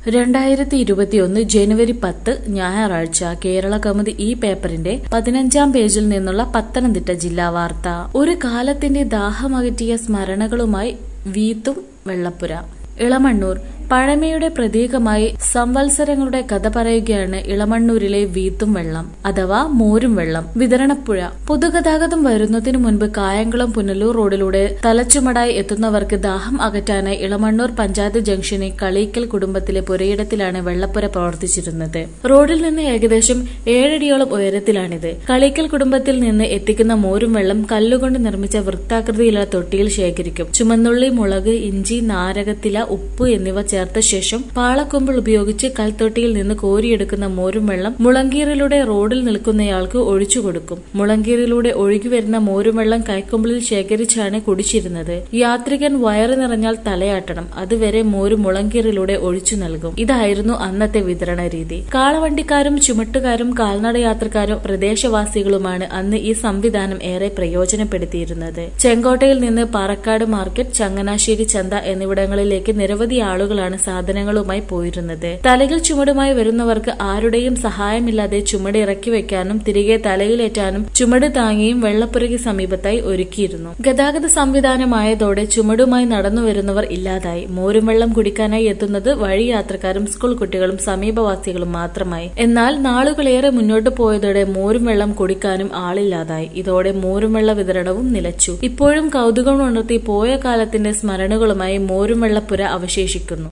രണ്ടായിരത്തി ഇരുപത്തിയൊന്ന് ജനുവരി പത്ത് ഞായറാഴ്ച കേരള കൗമുദി ഈ പേപ്പറിന്റെ പതിനഞ്ചാം പേജിൽ നിന്നുള്ള പത്തനംതിട്ട ജില്ലാ വാർത്ത ഒരു കാലത്തിന്റെ ദാഹമകറ്റിയ സ്മരണകളുമായി വീത്തും വെള്ളപ്പുര ഇളമണ്ണൂർ പഴമയുടെ പ്രതീകമായി സംവത്സരങ്ങളുടെ കഥ പറയുകയാണ് ഇളമണ്ണൂരിലെ വീത്തും വെള്ളം അഥവാ മോരും വെള്ളം വിതരണപ്പുഴ പൊതുഗതാഗതം വരുന്നതിനു മുൻപ് കായംകുളം പുനലൂർ റോഡിലൂടെ തലച്ചുമടായി എത്തുന്നവർക്ക് ദാഹം അകറ്റാനായി ഇളമണ്ണൂർ പഞ്ചായത്ത് ജംഗ്ഷനിൽ കളീക്കൽ കുടുംബത്തിലെ പുരയിടത്തിലാണ് വെള്ളപ്പുര പ്രവർത്തിച്ചിരുന്നത് റോഡിൽ നിന്ന് ഏകദേശം ഏഴടിയോളം ഉയരത്തിലാണിത് കളീക്കൽ കുടുംബത്തിൽ നിന്ന് എത്തിക്കുന്ന മോരും വെള്ളം കല്ലുകൊണ്ട് നിർമ്മിച്ച വൃത്താകൃതിയിലുള്ള തൊട്ടിയിൽ ശേഖരിക്കും ചുമന്നുള്ളി മുളക് ഇഞ്ചി നാരകത്തില ഉപ്പ് എന്നിവ ചേർത്ത ശേഷം പാളക്കൊമ്പിൾ ഉപയോഗിച്ച് കൽത്തൊട്ടിയിൽ നിന്ന് കോരിയെടുക്കുന്ന മോരും വെള്ളം മുളങ്കീറിലൂടെ റോഡിൽ നിൽക്കുന്നയാൾക്ക് ഒഴിച്ചു കൊടുക്കും മുളങ്കീറിലൂടെ ഒഴുകി വരുന്ന മോരും വെള്ളം കൈക്കൊമ്പിളിൽ ശേഖരിച്ചാണ് കുടിച്ചിരുന്നത് യാത്രികൻ വയറ് നിറഞ്ഞാൽ തലയാട്ടണം അതുവരെ മോര് മുളങ്കീറിലൂടെ ഒഴിച്ചു നൽകും ഇതായിരുന്നു അന്നത്തെ വിതരണ രീതി കാളവണ്ടിക്കാരും ചുമട്ടുകാരും കാൽനട യാത്രക്കാരും പ്രദേശവാസികളുമാണ് അന്ന് ഈ സംവിധാനം ഏറെ പ്രയോജനപ്പെടുത്തിയിരുന്നത് ചെങ്കോട്ടയിൽ നിന്ന് പാറക്കാട് മാർക്കറ്റ് ചങ്ങനാശ്ശേരി ചന്ത എന്നിവിടങ്ങളിലേക്ക് നിരവധി ആളുകളാണ് സാധനങ്ങളുമായി പോയിരുന്നത് തലയിൽ ചുമടുമായി വരുന്നവർക്ക് ആരുടെയും സഹായമില്ലാതെ ചുമട് ഇറക്കി വെക്കാനും തിരികെ തലയിലേറ്റാനും ചുമട് താങ്ങിയും വെള്ളപ്പുരയ്ക്ക് സമീപത്തായി ഒരുക്കിയിരുന്നു ഗതാഗത സംവിധാനമായതോടെ ചുമടുമായി നടന്നു വരുന്നവർ ഇല്ലാതായി മോരും വെള്ളം കുടിക്കാനായി എത്തുന്നത് വഴി യാത്രക്കാരും സ്കൂൾ കുട്ടികളും സമീപവാസികളും മാത്രമായി എന്നാൽ നാളുകളേറെ മുന്നോട്ട് പോയതോടെ മോരും വെള്ളം കുടിക്കാനും ആളില്ലാതായി ഇതോടെ മോരും വെള്ള വിതരണവും നിലച്ചു ഇപ്പോഴും കൗതുകം ഉണർത്തി പോയ കാലത്തിന്റെ സ്മരണകളുമായി മോരും വെള്ളപ്പുര അവശേഷിക്കുന്നു